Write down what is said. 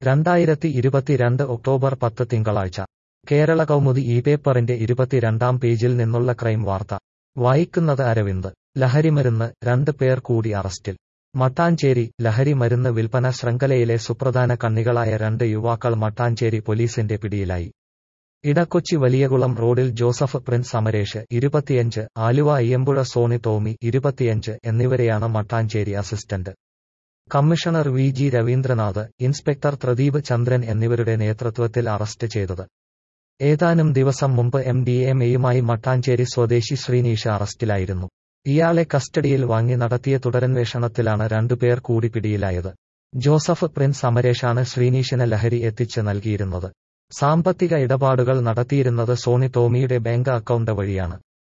രണ്ടായിരത്തി ഇരുപത്തിരണ്ട് ഒക്ടോബർ പത്ത് തിങ്കളാഴ്ച കേരള കൗമുദി ഈ പേപ്പറിന്റെ ഇരുപത്തിരണ്ടാം പേജിൽ നിന്നുള്ള ക്രൈം വാർത്ത വായിക്കുന്നത് അരവിന്ദ് ലഹരിമരുന്ന് രണ്ട് പേർ കൂടി അറസ്റ്റിൽ മട്ടാഞ്ചേരി ലഹരി മരുന്ന് വിൽപ്പന ശൃംഖലയിലെ സുപ്രധാന കണ്ണികളായ രണ്ട് യുവാക്കൾ മട്ടാഞ്ചേരി പോലീസിന്റെ പിടിയിലായി ഇടക്കൊച്ചി വലിയകുളം റോഡിൽ ജോസഫ് പ്രിൻസ് സമരേഷ് ഇരുപത്തിയഞ്ച് ആലുവ അയ്യമ്പുഴ സോണി ടോമി ഇരുപത്തിയഞ്ച് എന്നിവരെയാണ് Mattancherry assistant commissioner V G Raveendranath inspector Pradeep Chandran എന്നിവരുടെ നേതൃത്വത്തിൽ അറസ്റ്റ് ചെയ്തത് ഏതാനും ദിവസം മുമ്പ് എം ഡി എം എയുമായി മട്ടാഞ്ചേരി സ്വദേശി ശ്രീനീഷ് അറസ്റ്റിലായിരുന്നു ഇയാളെ കസ്റ്റഡിയിൽ വാങ്ങി നടത്തിയ തുടരന്വേഷണത്തിലാണ് രണ്ടുപേർ കൂടി പിടിയിലായത് ജോസഫ് പ്രിൻസ് സമരേഷാണ് ശ്രീനീഷിന് ലഹരി എത്തിച്ച് നൽകിയിരുന്നത് സാമ്പത്തിക ഇടപാടുകൾ നടത്തിയിരുന്നത് സോണി ടോമിയുടെ ബാങ്ക് അക്കൗണ്ട് വഴിയാണ്